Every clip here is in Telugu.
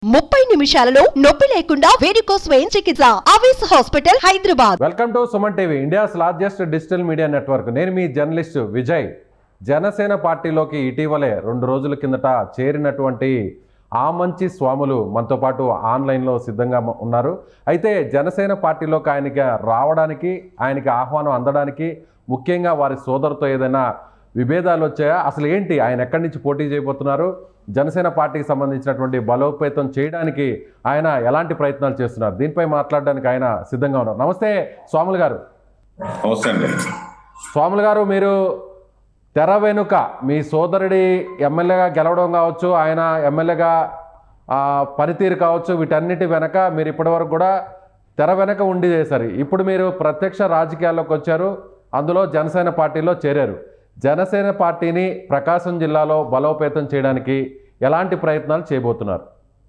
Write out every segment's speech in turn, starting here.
ముప్పై నిమిషాలలో నొప్పి లేకుండా వేడికోస్ స్వయం చికిత్స అవేస్ hospital Hyderabad welcome to Suman TV India's largest digital media network నేను మీ జర్నలిస్ట్ విజయ్ జనసేన పార్టీలోకి ఇటీవలే రెండు రోజుల కిందట చేరినటువంటి ఆ మంచి స్వాములు మనతో పాటు ఆన్లైన్లో సిద్ధంగా మ- ఉన్నారు అయితే జనసేన పార్టీలోకి ఆయనకి రావడానికి ఆయనకి ఆహ్వానం అందడానికి ముఖ్యంగా వారి సోదరుతో ఏదైనా విభేదాలు వచ్చాయా అసలు ఏంటి ఆయన ఎక్కడి నుంచి పోటీ చేయబోతున్నారు జనసేన పార్టీకి సంబంధించినటువంటి బలోపేతం చేయడానికి ఆయన ఎలాంటి ప్రయత్నాలు చేస్తున్నారు దీనిపై మాట్లాడడానికి ఆయన సిద్ధంగా ఉన్నారు నమస్తే స్వాములు గారు నమస్తే అండి స్వాములు గారు మీరు తెర వెనుక మీ సోదరుడి ఎమ్మెల్యేగా గెలవడం కావచ్చు ఆయన ఎమ్మెల్యేగా ఆ, పనితీరు కావచ్చు వీటన్నిటి వెనక మీరు ఇప్పటివరకు కూడా తెర వెనక ఉండి చేశారు ఇప్పుడు మీరు ప్రత్యక్ష రాజకీయాల్లోకి వచ్చారు అందులో జనసేన పార్టీలో చేరారు జనసేన పార్టీని ప్రకాశం జిల్లాలో బలోపేతం చేయడానికి ఎలాంటి ప్రయత్నాలు చేయబోతున్నారు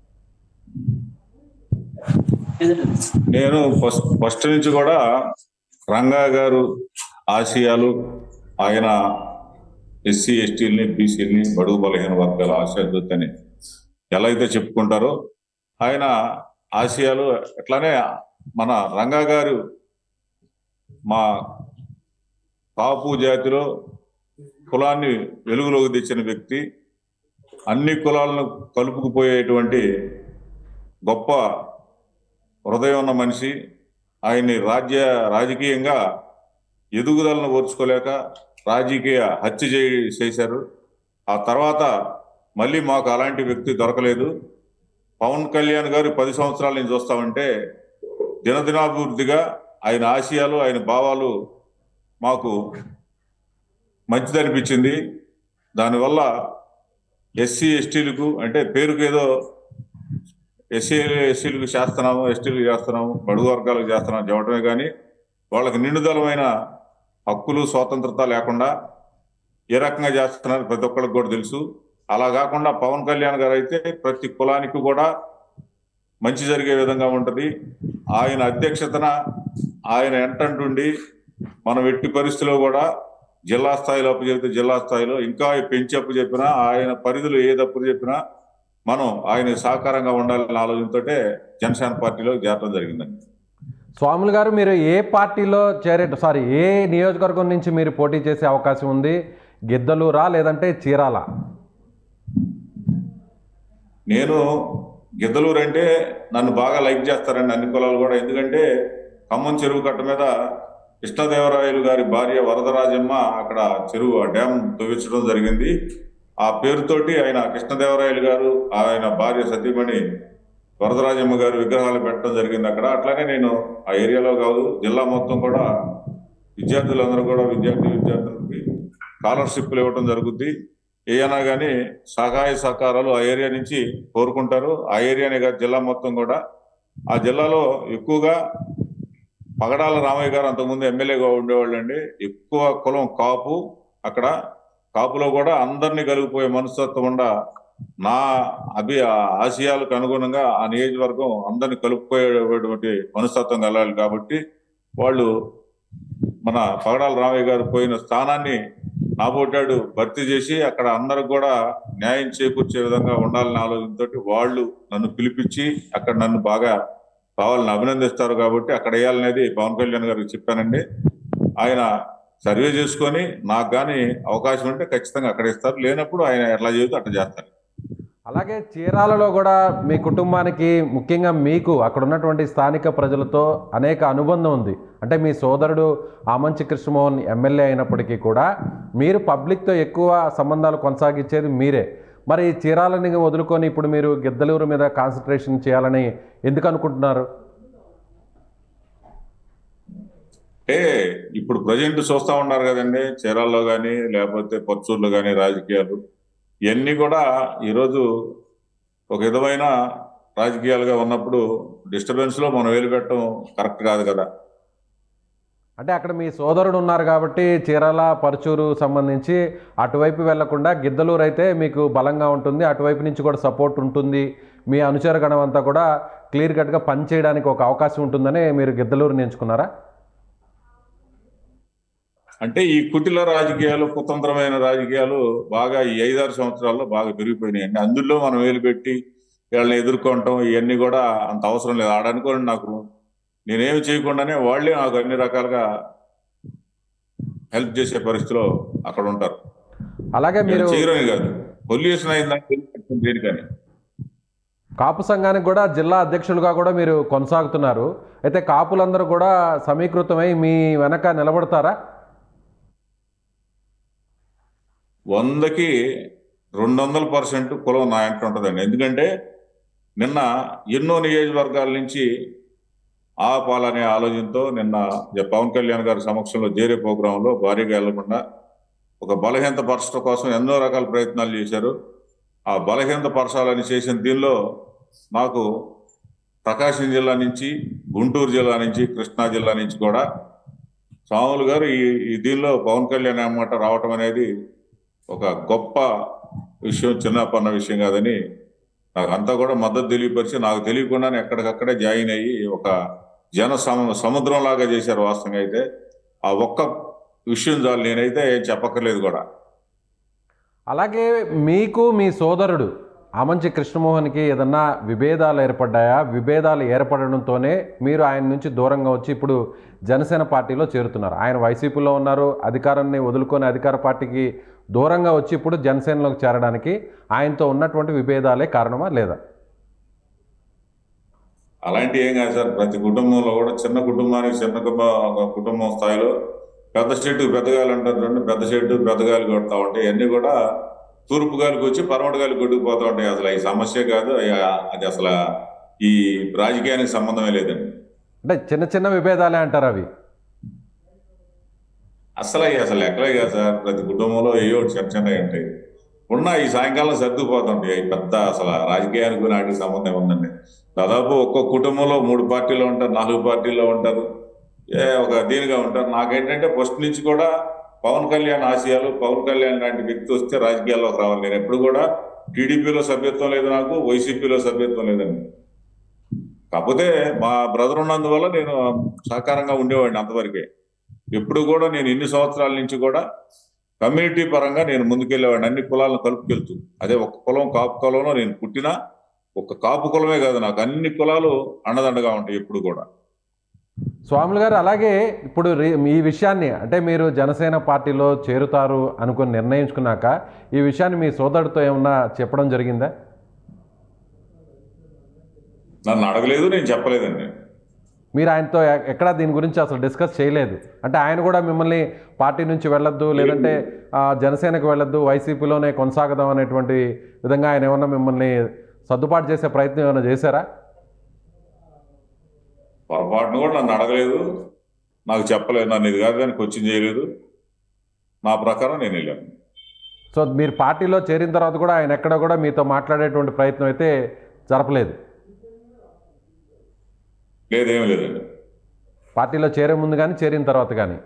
నేను ఫస్ట్ ఫస్ట్ నుంచి కూడా రంగా గారు ఆశయాలు ఆయన ఎస్సీ ఎస్టీలని బీసీలని బడుగు బలహీన వర్గాల ఆశయాలని ఎలా అయితే చెప్పుకుంటారో ఆయన ఆశయాలు అట్లానే మన రంగా గారు మా కాపు జాతిలో కులాన్ని వెలుగులోకి తెచ్చిన వ్యక్తి అన్ని కులాలను కలుపుకుపోయేటువంటి గొప్ప హృదయం ఉన్న మనిషి ఆయన్ని రాజ్య రాజకీయంగా ఎదుగుదలను ఓర్చుకోలేక రాజకీయ హత్య చేయి చేశారు ఆ తర్వాత మళ్ళీ మాకు అలాంటి వ్యక్తి దొరకలేదు పవన్ కళ్యాణ్ గారు పది సంవత్సరాల నుంచి చూస్తామంటే దినదినాభివృద్ధిగా ఆయన ఆశయాలు ఆయన భావాలు మాకు మంచిదనిపించింది దానివల్ల ఎస్సీ ఎస్టీలకు అంటే పేరుకు ఏదో ఎస్సీ ఎస్సీలకు చేస్తున్నాము ఎస్టీలకు చేస్తున్నాము బడుగు వర్గాలకు చేస్తున్నాము చెప్పడమే కానీ వాళ్ళకి నిండుదలమైన హక్కులు స్వాతంత్రత లేకుండా ఏ రకంగా చేస్తున్నారు ప్రతి ఒక్కరికి కూడా తెలుసు అలా కాకుండా పవన్ కళ్యాణ్ గారు అయితే ప్రతి కులానికి కూడా మంచి జరిగే విధంగా ఉంటది ఆయన అధ్యక్షతన ఆయన ఎంటంటుండి మనం ఎట్టి పరిస్థితిలో కూడా జిల్లా స్థాయిలో అప్పు చెబితే జిల్లా స్థాయిలో ఇంకా పెంచి అప్పు చెప్పినా ఆయన పరిధిలో ఏది అప్పు చెప్పినా మనం ఆయన సహకారంగా ఉండాలనే ఆలోచనతో జనసేన పార్టీలో చేరడం జరిగిందండి స్వాములు గారు మీరు ఏ పార్టీలో చేరే సారీ ఏ నియోజకవర్గం నుంచి మీరు పోటీ చేసే అవకాశం ఉంది గిద్దలూరా లేదంటే చీరాల నేను గిద్దలూరు అంటే నన్ను బాగా లైక్ చేస్తారండి అన్ని కులాలు కూడా ఎందుకంటే ఖమ్మం చెరువు కట్ట మీద కృష్ణదేవరాయలు గారి భార్య వరదరాజమ్మ అక్కడ చెరువు ఆ డ్యామ్ తవ్వించడం జరిగింది ఆ పేరుతోటి ఆయన కృష్ణదేవరాయలు గారు ఆయన భార్య సతీమణి వరదరాజమ్మ గారు విగ్రహాలు పెట్టడం జరిగింది అక్కడ అట్లానే నేను ఆ ఏరియాలో కాదు జిల్లా మొత్తం కూడా విద్యార్థులందరూ కూడా విద్యార్థి విద్యార్థులకి స్కాలర్షిప్లు ఇవ్వడం జరుగుద్ది ఏమైనా కానీ సహాయ సహకారాలు ఆ ఏరియా నుంచి కోరుకుంటారు ఆ ఏరియానే కాదు జిల్లా మొత్తం కూడా ఆ జిల్లాలో ఎక్కువగా పగడాల రామయ్య గారు అంతకుముందు ఎమ్మెల్యేగా ఉండేవాళ్ళు అండి ఎక్కువ కులం కాపు అక్కడ కాపులో కూడా అందరినీ కలిగిపోయే మనస్తత్వం ఉండ నా అభి ఆశయాలకు అనుగుణంగా ఆ నియోజకవర్గం అందరిని కలుపుకోయేటువంటి మనస్తత్వం కలగాలి కాబట్టి వాళ్ళు మన పగడాల రామయ్య గారు పోయిన స్థానాన్ని నాబోటాడు భర్తీ చేసి అక్కడ అందరికి కూడా న్యాయం చేకూర్చే విధంగా ఉండాలనే ఆలోచనతో వాళ్ళు నన్ను పిలిపించి అక్కడ నన్ను బాగా కావాలని అభినందిస్తారు కాబట్టి అక్కడ వేయాలనేది పవన్ కళ్యాణ్ గారికి చెప్పానండి ఆయన సర్వే చేసుకొని నాకు కానీ అవకాశం ఉంటే ఖచ్చితంగా అక్కడ ఇస్తారు లేనప్పుడు ఆయన ఎట్లా చెబితే అట్లా చేస్తారు అలాగే చీరాలలో కూడా మీ కుటుంబానికి ముఖ్యంగా మీకు అక్కడ ఉన్నటువంటి స్థానిక ప్రజలతో అనేక అనుబంధం ఉంది అంటే మీ సోదరుడు ఆమంచి కృష్ణమోహన్ ఎమ్మెల్యే అయినప్పటికీ కూడా మీరు పబ్లిక్తో ఎక్కువ సంబంధాలు కొనసాగించేది మీరే మరి చీరాలని వదులుకొని ఇప్పుడు మీరు గిద్దలూరు మీద కాన్సన్ట్రేషన్ చేయాలని ఎందుకు అనుకుంటున్నారు అంటే ఇప్పుడు ప్రజెంట్ చూస్తా ఉన్నారు కదండి చీరాల్లో కానీ లేకపోతే పచ్చూరులో కానీ రాజకీయాలు ఇవన్నీ కూడా ఈరోజు ఒక విధమైన రాజకీయాలుగా ఉన్నప్పుడు డిస్టర్బెన్స్ లో మనం వేలు పెట్టడం కరెక్ట్ కాదు కదా అంటే అక్కడ మీ సోదరుడు ఉన్నారు కాబట్టి చీరాల పరచూరు సంబంధించి అటువైపు వెళ్లకుండా గిద్దలూరు అయితే మీకు బలంగా ఉంటుంది అటువైపు నుంచి కూడా సపోర్ట్ ఉంటుంది మీ అనుచర గణం అంతా కూడా క్లియర్ కట్గా పనిచేయడానికి ఒక అవకాశం ఉంటుందని మీరు గిద్దలూరుని ఎంచుకున్నారా అంటే ఈ కుటిల రాజకీయాలు కుతంత్రమైన రాజకీయాలు బాగా ఈ ఐదారు సంవత్సరాల్లో బాగా పెరిగిపోయినాయండి అందులో మనం వేలు పెట్టి వీళ్ళని ఎదుర్కొనటం ఇవన్నీ కూడా అంత అవసరం లేదు ఆడనుకోండి నాకు నేనేమి చేయకుండానే వాళ్ళే నాకు అన్ని రకాలుగా హెల్ప్ చేసే పరిస్థితిలో అక్కడ ఉంటారు అలాగే మీరు చేయరని కాదు పొల్యూషన్ అయిందని తెలియదు దేనికని కాపు సంఘానికి కూడా జిల్లా అధ్యక్షులుగా కూడా మీరు కొనసాగుతున్నారు అయితే కాపులందరూ కూడా సమీకృతమై మీ వెనక నిలబడతారా వందకి రెండు వందల పర్సెంట్ కులం నా వెంట ఉంటుందండి ఎందుకంటే నిన్న ఎన్నో నియోజకవర్గాల నుంచి ఆపాలనే ఆలోచనతో నిన్న జ- పవన్ కళ్యాణ్ గారి సమక్షంలో జేరే ప్రోగ్రాంలో భారీగా వెళ్లకుండా ఒక బలహీనత పరచడం కోసం ఎన్నో రకాల ప్రయత్నాలు చేశారు ఆ బలహీనత పరచాలని చేసిన దీనిలో నాకు ప్రకాశం జిల్లా నుంచి గుంటూరు జిల్లా నుంచి కృష్ణా జిల్లా నుంచి కూడా స్వాములు గారు ఈ ఈ దీనిలో పవన్ కళ్యాణ్ అన్నమాట రావటం అనేది ఒక గొప్ప విషయం చిన్న పన్న విషయం కాదని నాకు అంతా కూడా మద్దతు తెలియపరిచి నాకు తెలియకుండానే ఎక్కడికక్కడే జాయిన్ అయ్యి ఒక జన సమ సముద్రం లాగా చేశారు వాస్తవంగా అయితే ఆ ఒక్క విషయం చాలు నేనైతే ఏం చెప్పక్కర్లేదు కూడా అలాగే మీకు మీ సోదరుడు ఆమంచి కృష్ణమోహన్కి ఏదన్నా విభేదాలు ఏర్పడ్డాయా విభేదాలు ఏర్పడడంతోనే మీరు ఆయన నుంచి దూరంగా వచ్చి ఇప్పుడు జనసేన పార్టీలో చేరుతున్నారు ఆయన వైసీపీలో ఉన్నారు అధికారాన్ని వదులుకొని అధికార పార్టీకి దూరంగా వచ్చి ఇప్పుడు జనసేనలోకి చేరడానికి ఆయనతో ఉన్నటువంటి విభేదాలే కారణమా లేదా అలాంటి ఏం కాదు సార్ ప్రతి కుటుంబంలో కూడా చిన్న కుటుంబానికి చిన్న కుటుంబ- కుటుంబం స్థాయిలో పెద్ద చెట్టు పెద్దగాలు అంటారు చూడండి పెద్ద చెట్టు పెద్దగాలు కొడతా ఉంటాయి అన్ని కూడా తూర్పు గాలికి వచ్చి పరమటి గాలి కొట్టుకుపోతా ఉంటాయి అసలు ఈ సమస్య కాదు అయ్య- అది అసలు ఈ రాజకీయానికి సంబంధమే లేదండి అంటే చిన్న చిన్న విభేదాలే అంటారు అవి అసలు అయ్యి అసలు ఎక్కడే కాదు సార్ ప్రతి కుటుంబంలో ఏయో ఒకటి చిన్న చిన్నవి ఉంటాయి ఉన్న ఈ సాయంకాలం సర్దుకుపోతుంటాయి అవి పెద్ద అసలు రాజకీయానికి నాటికి సంబంధం ఉందండి దాదాపు ఒక్కొక్క కుటుంబంలో మూడు పార్టీలు ఉంటారు నాలుగు పార్టీల్లో ఉంటారు ఏ ఒక దీనిగా ఉంటారు నాకేంటంటే ఫస్ట్ నుంచి కూడా పవన్ కళ్యాణ్ ఆశయాలు పవన్ కళ్యాణ్ లాంటి వ్యక్తి వస్తే రాజకీయాల్లోకి రావాలి నేను ఎప్పుడు కూడా టీడీపీలో సభ్యత్వం లేదు నాకు వైసీపీలో సభ్యత్వం లేదండి కాకపోతే మా బ్రదర్ ఉన్నందువల్ల నేను సహకారంగా ఉండేవాడిని అంతవరకే ఎప్పుడు కూడా నేను ఇన్ని సంవత్సరాల నుంచి కూడా కమ్యూనిటీ పరంగా నేను ముందుకెళ్ళేవాడిని అన్ని కులాలను కలుపుకెళ్తూ అదే ఒక కులం కాపు కులంలో నేను పుట్టినా ఒక కాపు కులమే కాదు నాకు అన్ని కులాలు అండదండగా ఉంటాయి ఎప్పుడు కూడా స్వాములు గారు అలాగే ఇప్పుడు రి- ఈ విషయాన్ని అంటే మీరు జనసేన పార్టీలో చేరుతారు అనుకుని నిర్ణయించుకున్నాక ఈ విషయాన్ని మీ సోదరుడితో ఏమన్నా చెప్పడం జరిగిందా నన్ను అడగలేదు నేను చెప్పలేదండి మీరు ఆయనతో ఎ- ఎక్కడా దీని గురించి అసలు డిస్కస్ చేయలేదు అంటే ఆయన కూడా మిమ్మల్ని పార్టీ నుంచి వెళ్ళొద్దు లేదంటే ఆ, జనసేనకు వెళ్ళొద్దు వైసీపీలోనే కొనసాగదాం అనేటువంటి విధంగా ఆయన ఏమన్నా మిమ్మల్ని సర్దుబాటు చేసే ప్రయత్నం ఏమైనా చేశారా పొరపాటును కూడా నన్ను అడగలేదు నాకు చెప్పలేదు నన్ను ఇది కాదు దానికి వచ్చింది చేయలేదు నా ప్రకారం నేను వెళ్ళాను సో మీరు పార్టీలో చేరిన తర్వాత కూడా ఆయన ఎక్కడ కూడా మీతో మాట్లాడేటువంటి ప్రయత్నం అయితే జరపలేదు లేదేం లేదండి పార్టీలో చేరే ముందు కానీ చేరిన తర్వాత కానీ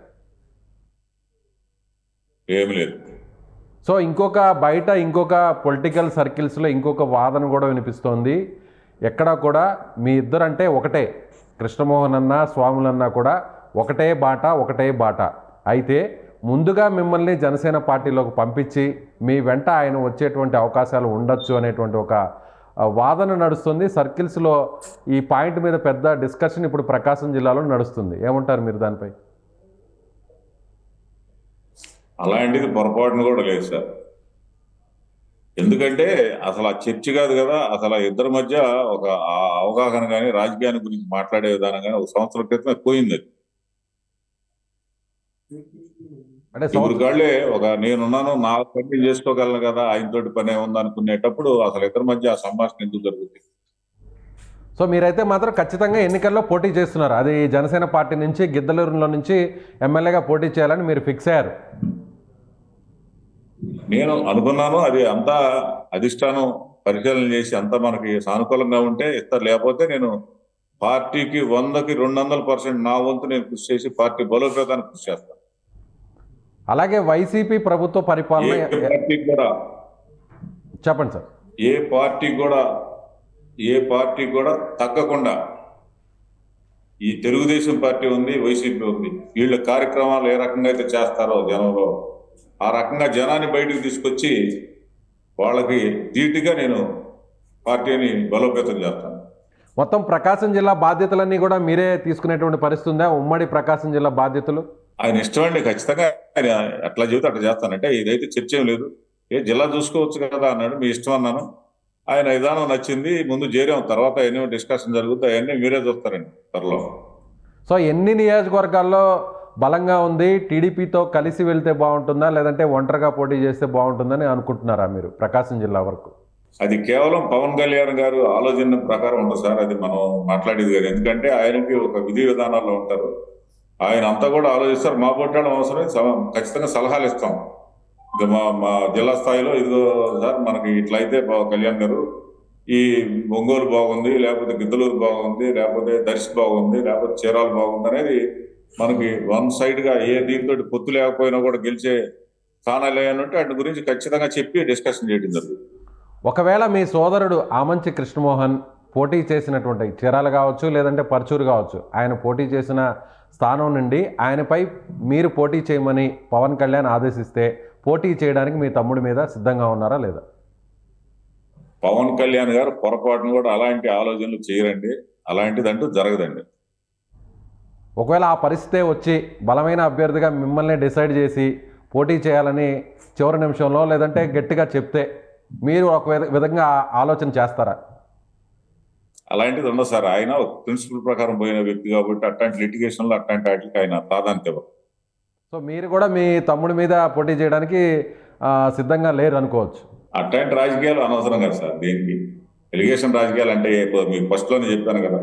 ఏమి లేదు సో ఇంకొక బయట ఇంకొక పొలిటికల్ సర్కిల్స్లో ఇంకొక వాదన కూడా వినిపిస్తోంది ఎక్కడా కూడా మీ ఇద్దరంటే ఒకటే కృష్ణమోహన్ అన్న స్వాములన్నా కూడా ఒకటే బాట ఒకటే బాట అయితే ముందుగా మిమ్మల్ని జనసేన పార్టీలోకి పంపించి మీ వెంట ఆయన వచ్చేటువంటి అవకాశాలు ఉండొచ్చు అనేటువంటి ఒక ఆ, వాదన నడుస్తుంది సర్కిల్స్లో ఈ పాయింట్ మీద పెద్ద డిస్కషన్ ఇప్పుడు ప్రకాశం జిల్లాలో నడుస్తుంది ఏమంటారు మీరు దానిపై అలాంటిది పొరపాటును కూడా లేదు సార్ ఎందుకంటే అసలు ఆ చర్చ కాదు కదా అసలు ఆ ఇద్దరి మధ్య ఒక ఆ అవగాహన కానీ రాజకీయాన్ని గురించి మాట్లాడే విధానం కానీ ఒక సంవత్సరం క్రితమే పోయింది అది అంటే ఇప్పుడు సంవత్సరం- కాళ్ళే ఒక నేనున్నాను నా పని చేసుకోగలను కదా ఆయనతోటి పని ఉంది అనుకునేటప్పుడు అసలు ఇద్దరి మధ్య ఆ సంభాషణ ఎందుకు జరుగుతుంది సో మీరైతే మాత్రం ఖచ్చితంగా ఎన్నికల్లో పోటీ చేస్తున్నారు అది జనసేన పార్టీ నుంచి గిద్దలూరులో నుంచి ఎమ్మెల్యేగా పోటీ చేయాలని మీరు ఫిక్స్ అయ్యారు నేను అనుకున్నాను అది అంతా అధిష్టానం పరిశీలన చేసి అంతా మనకి సానుకూలంగా ఉంటే ఇస్తారు లేకపోతే నేను పార్టీకి వందకి రెండు వందల పర్సెంట్ నా వంతు నేను కృషి చేసి పార్టీ బలోపేతానికి కృషి చేస్తాను అలాగే వైసీపీ ప్రభుత్వ పరిపాలన ఏ పార్టీకి కూడా చెప్పండి సార్ ఏ పార్టీ కూడా ఏ పార్టీ కూడా తగ్గకుండా ఈ తెలుగుదేశం పార్టీ ఉంది వైసీపీ ఉంది వీళ్ళ కార్యక్రమాలు ఏ రకంగా అయితే చేస్తారో జనంలో ఆ రకంగా జనాన్ని బయటకు తీసుకొచ్చి వాళ్ళకి ధీటుగా నేను పార్టీని బలోపేతం చేస్తాను మొత్తం ప్రకాశం జిల్లా బాధ్యతలన్నీ కూడా మీరే తీసుకునేటువంటి పరిస్థితి ఉందా ఉమ్మడి ప్రకాశం జిల్లా బాధ్యతలు ఆయన ఇష్టం అండి ఖచ్చితంగా ఆయన అట్లా చెబితే అట్లా చేస్తానంటే ఇదైతే చర్చ ఏం లేదు ఏ జిల్లా చూసుకోవచ్చు కదా అన్నాడు మీ ఇష్టం అన్నాను ఆయన విధానం నచ్చింది ముందు చేరాం తర్వాత ఎన్నో డిస్కషన్ జరుగుతాయి అవన్నీ మీరే చూస్తారండి త్వరలో సో ఎన్ని నియోజకవర్గాల్లో బలంగా ఉంది టీడీపీతో కలిసి వెళ్తే బాగుంటుందా లేదంటే ఒంటరిగా పోటీ చేస్తే బాగుంటుందని అనుకుంటున్నారా మీరు ప్రకాశం జిల్లా వరకు అది కేవలం పవన్ కళ్యాణ్ గారు ఆలోచన ప్రకారం ఉంటుంది సార్ అది మనం మాట్లాడేది కాదు ఎందుకంటే ఆయనకి ఒక విధి విధానాల్లో ఉంటారు ఆయన అంతా కూడా ఆలోచిస్తారు మా పోట్లాడడం అవసరం స- ఖచ్చితంగా సలహాలు ఇస్తాం ఇక మా మా జిల్లా స్థాయిలో ఇదిగో సార్ మనకి ఇట్లా అయితే బా- కళ్యాణ్ గారు ఈ ఒంగోలు బాగుంది లేకపోతే గిద్దలూరు బాగుంది లేకపోతే దర్శి బాగుంది లేకపోతే చీరాలు బాగుంది అనేది మనకి వన్ సైడ్ గా ఏ దీంతో పొత్తు లేకపోయినా కూడా గెలిచే స్థానాలు ఏమైనా ఉంటే వాటి గురించి ఖచ్చితంగా చెప్పి డిస్కషన్ చేయడం జరుగుతుంది ఒకవేళ మీ సోదరుడు ఆమంచి కృష్ణమోహన్ పోటీ చేసినటువంటి చీరాలు కావచ్చు లేదంటే పర్చూరు కావచ్చు ఆయన పోటీ చేసిన స్థానం నుండి ఆయనపై మీరు పోటీ చేయమని పవన్ కళ్యాణ్ ఆదేశిస్తే పోటీ చేయడానికి మీ తమ్ముడి మీద సిద్ధంగా ఉన్నారా లేదా పవన్ కళ్యాణ్ గారు పొరపాటును కూడా అలాంటి ఆలోచనలు చేయరండి అలాంటిదంటూ జరగదండి ఒకవేళ ఆ పరిస్థితే వచ్చి బలమైన అభ్యర్థిగా మిమ్మల్ని డిసైడ్ చేసి పోటీ చేయాలని చివరి నిమిషంలో లేదంటే గట్టిగా చెప్తే మీరు ఒక విధ- విధంగా ఆలోచన చేస్తారా అలాంటిది ఉండదు సార్ ఆయన ఒక ప్రిన్సిపల్ ప్రకారం పోయిన వ్యక్తి కాబట్టి అట్లాంటి లిటిగేషన్లో అట్లాంటి వాటికి ఆయన ప్రాధాన్యత ఇవ్వరు సో మీరు కూడా మీ తమ్ముడి మీద పోటీ చేయడానికి ఆ, సిద్ధంగా లేరు అనుకోవచ్చు అట్లాంటి రాజకీయాలు అనవసరం కదా సార్ దేనికి ఎలిగేషన్ రాజకీయాలు అంటే ఏ- మీకు ఫస్ట్ లోనే చెప్పాను కదా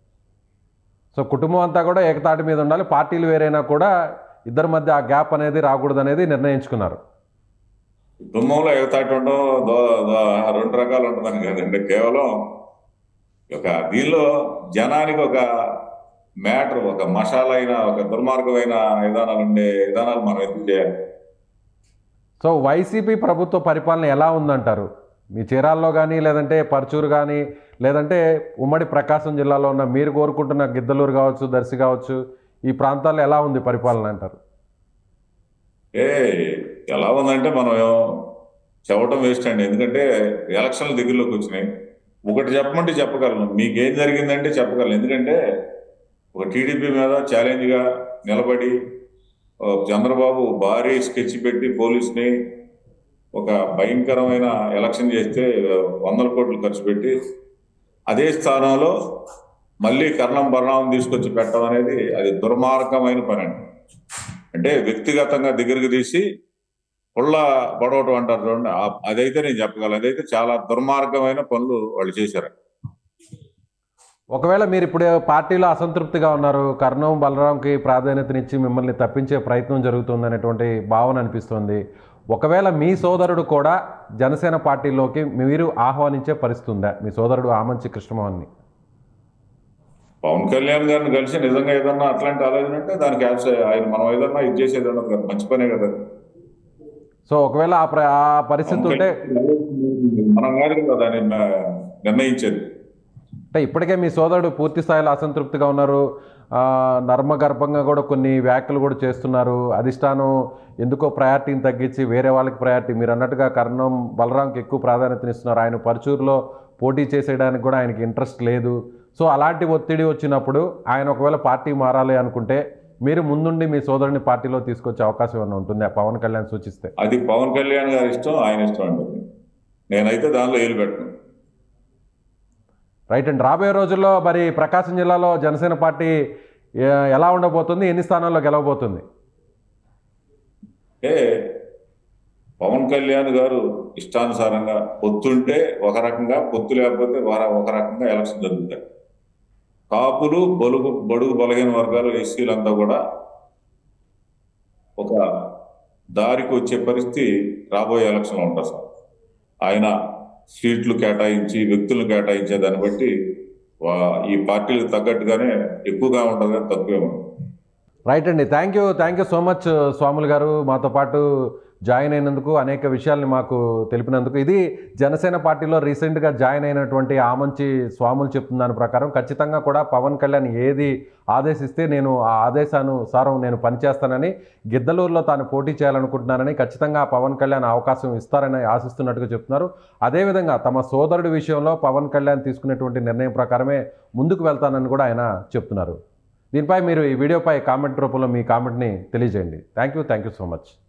సో కుటుంబం అంతా కూడా ఏకతాటి మీద ఉండాలి పార్టీలు వేరైనా కూడా ఇద్దరి మధ్య ఆ గ్యాప్ అనేది రాకూడదు అనేది నిర్ణయించుకున్నారు కుటుంబంలో ఎగతాటి ఉండడం దో- దో- రెండు రకాలు ఉంటుందని కదండి కేవలం ఒక దీనిలో జనానికి ఒక మ్యాటర్ ఒక మసాలైన ఒక దుర్మార్గమైన విధానాలు ఉండే విధానాలు మనం ఎందుకు చేయాలి సో వైసీపీ ప్రభుత్వ పరిపాలన ఎలా ఉందంటారు మీ చీరాల్లో కానీ లేదంటే పర్చూరు కానీ లేదంటే ఉమ్మడి ప్రకాశం జిల్లాలో ఉన్న మీరు కోరుకుంటున్న గిద్దలూరు కావచ్చు దర్శి కావచ్చు ఈ ప్రాంతాల్లో ఎలా ఉంది పరిపాలన అంటారు ఏ ఎలా ఉందంటే మనం చెప్పడం వేస్ట్ అండి ఎందుకంటే ఎలక్షన్ల దగ్గరలోకి వచ్చినాయి ఒకటి చెప్పమంటే చెప్పగలను మీకేం జరిగిందంటే చెప్పగలను ఎందుకంటే ఒక టీడీపీ మీద ఛాలెంజ్గా నిలబడి ఆ, చంద్రబాబు భారీ స్కెచ్ పెట్టి పోలీస్ని ఒక భయంకరమైన ఎలక్షన్ చేస్తే ఆ, వందల కోట్లు ఖర్చు పెట్టి అదే స్థానంలో మళ్ళీ కర్ణం బర్ణం తీసుకొచ్చి పెట్టడం అనేది అది దుర్మార్గమైన పని అండి అంటే వ్యక్తిగతంగా దగ్గరికి తీసి పుల్ల పడవటం అంటారు చూడండి ఆ- అదైతే నేను చెప్పగలను అదైతే చాలా దుర్మార్గమైన పనులు వాళ్ళు చేశారు ఒకవేళ మీరు ఇప్పుడు పార్టీలో అసంతృప్తిగా ఉన్నారు కర్ణం బలరాంకి ప్రాధాన్యతనిచ్చి మిమ్మల్ని తప్పించే ప్రయత్నం జరుగుతుంది అనేటువంటి భావన అనిపిస్తుంది ఒకవేళ మీ సోదరుడు కూడా జనసేన పార్టీలోకి మీరు ఆహ్వానించే పరిస్థితి ఉందా మీ సోదరుడు ఆమంచి కృష్ణమోహన్ని పవన్ కళ్యాణ్ గారిని కలిసి నిజంగా ఏదన్నా అట్లాంటి ఆలోచన అంటే దానికి యాక్సె- ఆయన మనం ఏదన్నా ఇది చేసేది ఉండదు కదా మంచి పనే కదా సో ఒకవేళ ఆ ప్ర- ఆ పరిస్థితి ఉంటే మనం కాదు కదా దాన్ని మ- నిర్ణయించేది అంటే ఇప్పటికే మీ సోదరుడు పూర్తి స్థాయిలో అసంతృప్తిగా ఉన్నారు ఆ, నర్మగర్భంగా కూడా కొన్ని వ్యాఖ్యలు కూడా చేస్తున్నారు అధిష్టానం ఎందుకో ప్రయారిటీని తగ్గించి వేరే వాళ్ళకి ప్రయారిటీ మీరు అన్నట్టుగా కర్ణం బలరాంకి ఎక్కువ ప్రాధాన్యతనిస్తున్నారు ఆయన పరుచూరులో పోటీ చేసేయడానికి కూడా ఆయనకి ఇంట్రెస్ట్ లేదు సో అలాంటి ఒత్తిడి వచ్చినప్పుడు ఆయన ఒకవేళ పార్టీ మారాలి అనుకుంటే మీరు ముందుండి మీ సోదరుని పార్టీలో తీసుకొచ్చే అవకాశం ఏమైనా ఉంటుందా పవన్ కళ్యాణ్ సూచిస్తే అది పవన్ కళ్యాణ్ గారి ఇష్టం ఆయన ఇష్టం అండి అది. నేనైతే దానిలో ఏలు పెట్టను రైట్ అండి రాబోయే రోజుల్లో మరి ప్రకాశం జిల్లాలో జనసేన పార్టీ ఏ- ఎలా ఉండబోతుంది ఎన్ని స్థానాల్లో గెలవబోతుంది అంటే పవన్ కళ్యాణ్ గారు ఇష్టానుసారంగా పొత్తుంటే ఒక రకంగా పొత్తు లేకపోతే వార- ఒక రకంగా ఎలక్షన్ జరుగుతాయి కాపులు బలుగు బడుగు బలహీన వర్గాలు ఎస్సీలంతా కూడా ఒక దారికి వచ్చే పరిస్థితి రాబోయే ఎలక్షన్లో ఉంటుంది సార్ ఆయన సీట్లు కేటాయించి వ్యక్తులను కేటాయించే దాన్ని బట్టి వా- ఈ పార్టీలకు తగ్గట్టుగానే ఎక్కువగా ఉంటుంది కానీ తక్కువే ఉంటుంది రైట్ అండి thank you thank you so much స్వాములు గారు మాతో పాటు జాయిన్ అయినందుకు అనేక విషయాల్ని మాకు తెలిపినందుకు ఇది జనసేన పార్టీలో రీసెంట్గా జాయిన్ అయినటువంటి ఆమంచి స్వాములు చెప్తున్న దాని ప్రకారం ఖచ్చితంగా కూడా పవన్ కళ్యాణ్ ఏది ఆదేశిస్తే నేను ఆ ఆదేశానుసారం నేను పనిచేస్తానని గిద్దలూరులో తాను పోటీ చేయాలనుకుంటున్నానని ఖచ్చితంగా పవన్ కళ్యాణ్ అవకాశం ఇస్తారని ఆశిస్తున్నట్టుగా చెప్తున్నారు అదేవిధంగా తమ సోదరుడి విషయంలో పవన్ కళ్యాణ్ తీసుకునేటువంటి నిర్ణయం ప్రకారమే ముందుకు వెళ్తానని కూడా ఆయన చెప్తున్నారు దీనిపై మీరు ఈ వీడియోపై కామెంట్ రూపంలో మీ కామెంట్ని తెలియజేయండి thank you thank you so much